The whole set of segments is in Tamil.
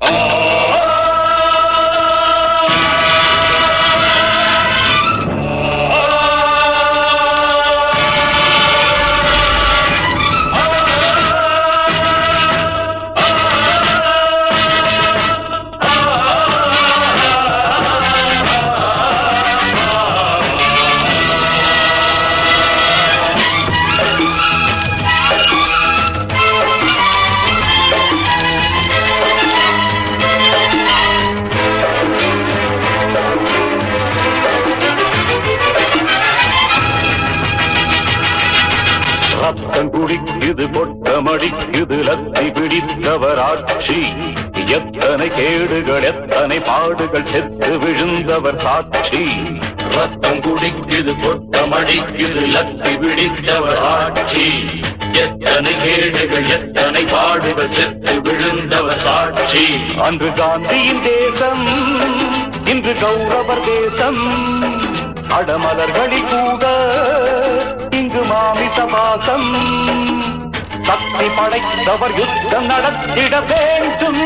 ரத்தம் குடிக்குது கொட்டமடிக்குது லத்தி பிடித்தவர் ஆட்சி எத்தனை கேடுகள் எத்தனை பாடுகள் செத்து விழுந்தவர் சாட்சி ரத்தம் குடிக்குது கொட்டமடிக்குது லத்தி பிடித்தவர் ஆட்சி எத்தனை கேடுகள் எத்தனை பாடுகள் செத்து விழுந்தவர் சாட்சி அன்று காந்தியின் தேசம் இன்று கௌரவர் தேசம் அடமலர்களில் கூட இங்கு மாமிச வாசம் சக்தி படைத்தவர் யுத்தம் நடத்திட வேண்டும்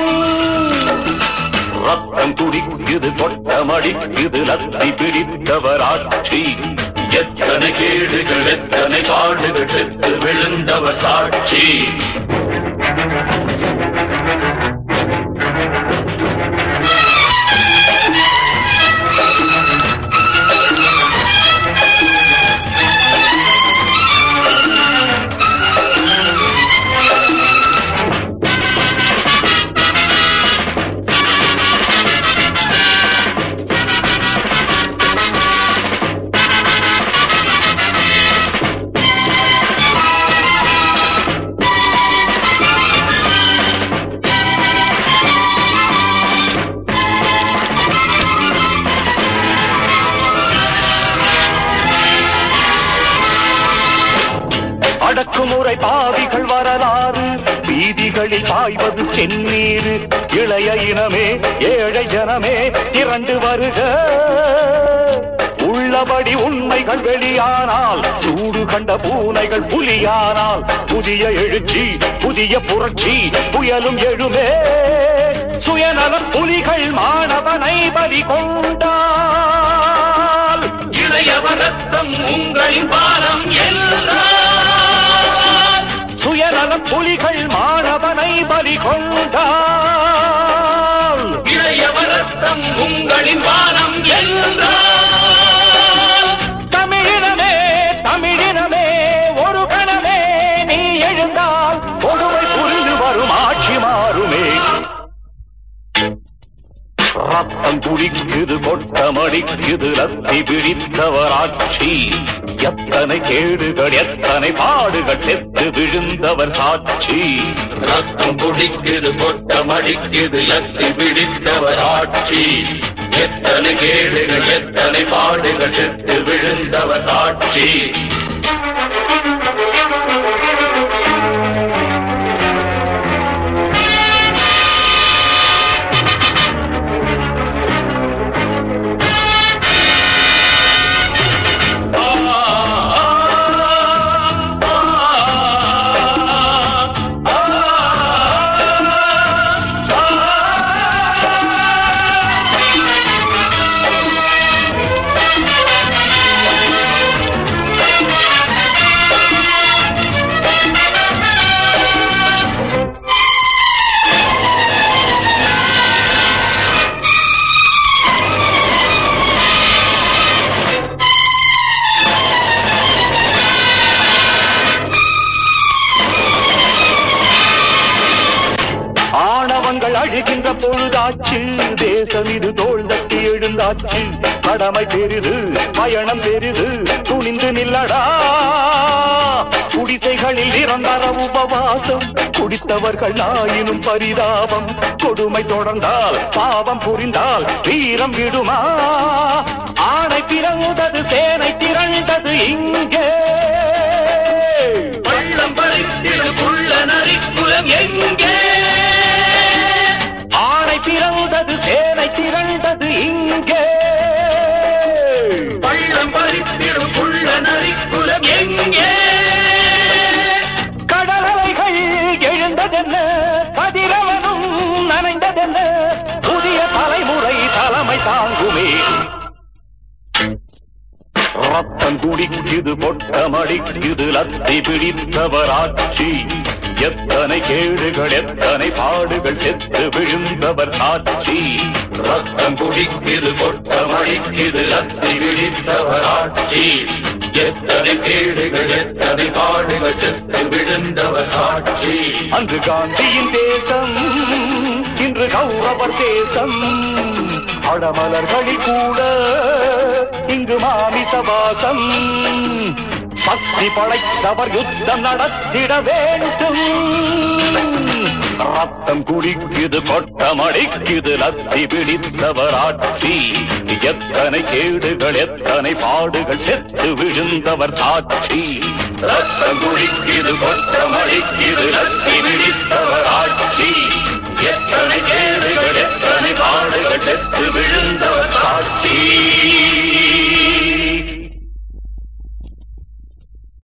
ரத்தம் துடிக்குது கொட்டமடிக்குது லத்தி பிடித்தவர் ஆட்சி எத்தனை கேடுகள் எத்தனை பாடுகள் செத்து விழுந்தவர் சாட்சி அடக்குமுறை பாவிகள் வரலாறு வீதிகளில் பாய்வது செந்நீர் இளைய இனமே ஏழை ஜனமே திரண்டு வருக உள்ளபடி உண்மைகள் வெளியானால் சூடு கண்ட பூனைகள் புலியானால் புதிய எழுச்சி புதிய புரட்சி புயலும் எழுமே சுயநலம் புலிகள் மாணவனை பலி கொண்டால் இளையவர் ரத்தம் உங்களின் பாலம் என்றார் சுயநலம் புலிகள் மாணவனை பலி கொண்டால் இளையவர் ரத்தம் உங்களின் பானம் என்றார் தமிழினமே தமிழினமே ஒரு கணமே நீ எழுந்தால் கொடுமை புரிந்து வரும் ஆட்சி மாறுமே ரத்தம் துடிக்குது கொட்டமடிக்குது லத்தி பிடித்தவர் ஆட்சி எத்தனை கேடுகள் எத்தனை பாடுகள் செத்து விழுந்தவர் சாட்சி ரத்தம் குடிக்குது கொட்டமடிக்குது லத்தி பிடித்தவர் ஆட்சி எத்தனை கேடுகள் எத்தனை பாடுகள் செத்து விழுந்தவர் ஆட்சி ஆணவங்கள் அழுகின்ற பொழுதாச்சு தேசம் இது தோள் தட்டி எழுந்தாச்சு கடமை பெரிது பயணம் பெரிது துணிந்து நில்லடா குடிசைகளில் இறந்தர உபவாசம் குடித்தவர்கள் ஆயினும் பரிதாபம் கொடுமை தொடர்ந்தால் பாவம் புரிந்தால் வீரம் விடுமா ஆணை பிறந்தது சேனை திரண்டது இங்கே பள்ளம் பறித்திடு புள்ள நரிக்குலம் எங்கே ஆணை பிறந்தது சேனை திரண்டது இங்கே பள்ளம் பறித்திடு புள்ள நரிக்குலம் எங்கே கடலலைகள் எழுந்ததென்ன கதிரவனும் நனைந்ததென்ன குடிக்குது பொட்டமடிக்குது லத்தி பிடித்தவர் ஆட்சி எத்தனை கேடுகள் எத்தனை பாடுகள் செத்து விழுந்தவர் சாட்சி ரத்தம் குடிக்குது கொட்டமடிக்குது லத்தி விழித்தவர் ஆட்சி எத்தனை கேடுகள் எத்தனை பாடுகள் செத்து விழுந்தவர் சாட்சி அன்று காந்தியின் தேசம் இன்று கௌரவர் தேசம் அடமலர்களில் கூட இங்கு மாமிசவாசம் சக்தி படைத்தவர் யுத்தம் நடத்திட வேண்டும் ரத்தம் குடிக்குது கொட்டமடிக்குது லத்தி பிடித்தவர் ஆட்சி எத்தனை கேடுகள் எத்தனை பாடுகள் செத்து விழுந்தவர் சாட்சி ரத்தம் குடிக்குது கொட்டமடிக்குது லத்தி விழித்தவர்